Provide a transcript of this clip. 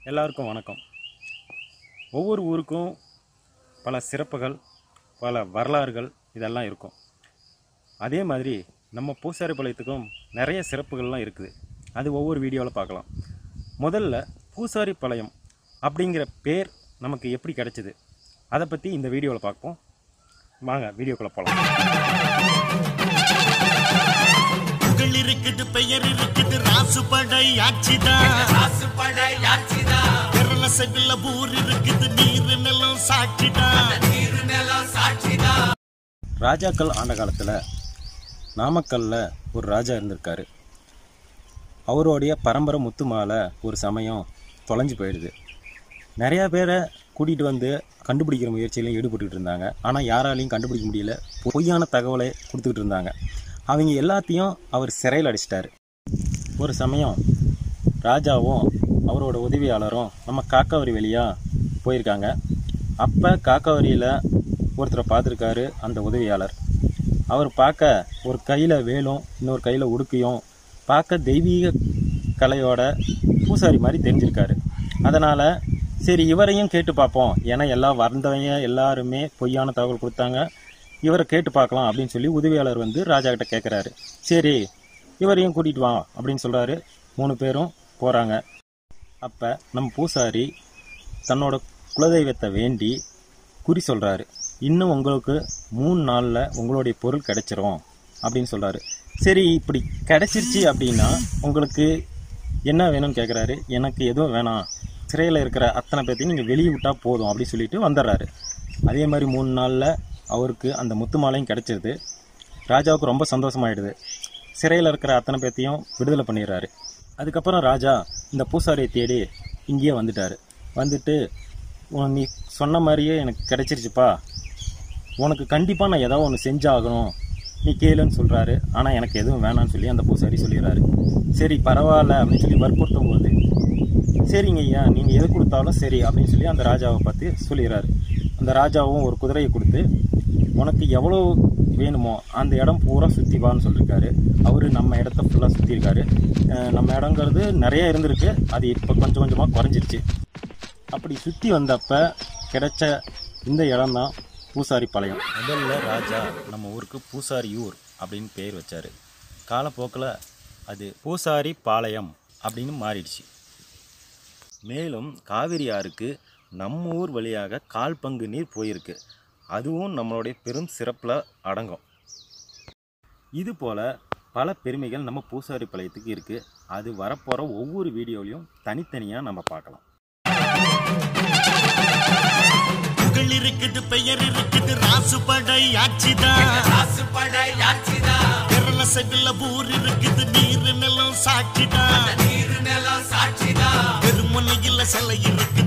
எல்லாருக்கும் வணக்கம் ஒவ்வொரு ஊருக்கும் பல சிறப்புகள் பல வரலாறுகள் இதெல்லாம் இருக்கும் அதே மாதிரி நம்ம பூசாரிப்பாளையத்துக்கும் நிறைய சிறப்புகள்லாம் இருக்குது அது ஒவ்வொரு வீடியோவில் பார்க்கலாம் முதல்ல பூசாரிப்பாளையம் அப்படிங்கிற பேர் நமக்கு எப்படி கிடைச்சிது அதை பற்றி இந்த வீடியோவில் பார்ப்போம் வாங்க வீடியோக்குள்ளே போகலாம் புகழ் இருக்குது பெயர் இருக்குது ராசு படை ஆட்சிதான் விரல செவில ஊர் இருக்குது நீர் நிலம் சாட்சிதான் ராஜாக்கள் ஆண்ட காலத்தில் நாமக்கல்ல ஒரு ராஜா இருந்திருக்காரு அவருடைய பரம்பரை முத்து மாலை ஒரு சமயம் தொலைஞ்சு போயிடுது நிறையா பேரை கூட்டிகிட்டு வந்து கண்டுபிடிக்கிற முயற்சியிலையும் ஈடுபட்டுக்கிட்டு இருந்தாங்க ஆனால் யாராலையும் கண்டுபிடிக்க முடியல பொய்யான தகவலை கொடுத்துக்கிட்டு இருந்தாங்க அவங்க எல்லாத்தையும் அவர் சிறையில் அடிச்சிட்டாரு ஒரு சமயம் ராஜாவும் அவரோட உதவியாளரும் நம்ம காக்காவரி வழியாக போயிருக்காங்க அப்போ காக்காவரியில் ஒருத்தரை பார்த்துருக்காரு அந்த உதவியாளர் அவர் பார்க்க ஒரு கையில் வேலும் இன்னொரு கையில் உடுக்கையும் பார்க்க தெய்வீக கலையோட பூசாரி மாதிரி தெரிஞ்சிருக்காரு அதனால் சரி இவரையும் கேட்டு பார்ப்போம் ஏன்னா எல்லாம் வந்தவங்க எல்லாருமே பொய்யான தகவல் கொடுத்தாங்க இவரை கேட்டு பார்க்கலாம் அப்படின்னு சொல்லி உதவியாளர் வந்து ராஜா கிட்ட கேட்குறாரு சரி இவரையும் கூட்டிகிட்டு வா அப்படின்னு சொல்கிறாரு மூணு பேரும் போகிறாங்க அப்போ நம்ம பூசாரி தன்னோட குலதெய்வத்தை வேண்டி குறி சொல்கிறாரு இன்னும் உங்களுக்கு மூணு நாளில் உங்களுடைய பொருள் கிடைச்சிரும் அப்படின்னு சொல்கிறாரு சரி இப்படி கிடைச்சிருச்சு அப்படின்னா உங்களுக்கு என்ன வேணும்னு கேட்குறாரு எனக்கு எதுவும் வேணாம் சிறையில் இருக்கிற அத்தனை பேர்த்தையும் நீங்கள் வெளியே விட்டால் போதும் அப்படின்னு சொல்லிட்டு வந்துடுறாரு அதே மாதிரி மூணு நாளில் அவருக்கு அந்த முத்து மாலையும் கிடைச்சிருது ராஜாவுக்கு ரொம்ப சந்தோஷமாயிடுது சிறையில் இருக்கிற அத்தனை பேர்த்தையும் விடுதலை பண்ணிடுறாரு அதுக்கப்புறம் ராஜா இந்த பூசாரியை தேடி இங்கேயே வந்துட்டார் வந்துட்டு "உன் நீ சொன்ன மாதிரியே எனக்கு கிடைச்சிருச்சுப்பா உனக்கு கண்டிப்பாக நான் ஏதாவது ஒன்று செஞ்சாகணும் நீ கேளுன்னு சொல்கிறாரு ஆனால் எனக்கு எதுவும் வேணாம்னு சொல்லி அந்த பூசாரி சொல்லிடுறாரு சரி பரவாயில்ல அப்படின்னு சொல்லி வற்புறுத்தும் போது சரிங்க ஐயா நீங்கள் எது கொடுத்தாலும் சரி அப்படின்னு சொல்லி அந்த ராஜாவை பார்த்து சொல்லிடுறாரு அந்த ராஜாவும் ஒரு குதிரையை கொடுத்து உனக்கு எவ்வளோ வேணுமோ அந்த இடம் பூரா சுற்றி வான்னு சொல்லியிருக்காரு அவர் நம்ம இடத்த ஃபுல்லாக சுற்றிருக்காரு நம்ம இடங்கிறது நிறைய இருந்திருக்கு அது இப்போ கொஞ்சம் கொஞ்சமாக குறைஞ்சிருச்சு அப்படி சுற்றி வந்தப்ப கிடைச்ச இந்த இடம்தான் பூசாரி பாளையம் முதல்ல ராஜா நம்ம ஊருக்கு பூசாரி ஊர் அப்படின்னு பேர் வச்சார் காலப்போக்கில் அது பூசாரி பாளையம் அப்படின்னு மாறிடுச்சு மேலும் காவிரி ஆறுக்கு நம்ம ஊர் வழியாக கால் பங்கு நீர் போயிருக்கு அதுவும் நம்மளுடைய பெரும் சிறப்பில் அடங்கும் இது போல் பல பெருமைகள் நம்ம பூசாரி பாளையத்துக்கு இருக்குது அது வரப்போகிற ஒவ்வொரு வீடியோலையும் தனித்தனியாக நம்ம பார்க்கலாம் புகழ் இருக்குது பெயர் இருக்குது ராசு படை ஆட்சிதான் விரல செவில ஊர் இருக்குது நீர் நிலம் சாட்சிதான் வெறுமனையில் சிலை இருக்குது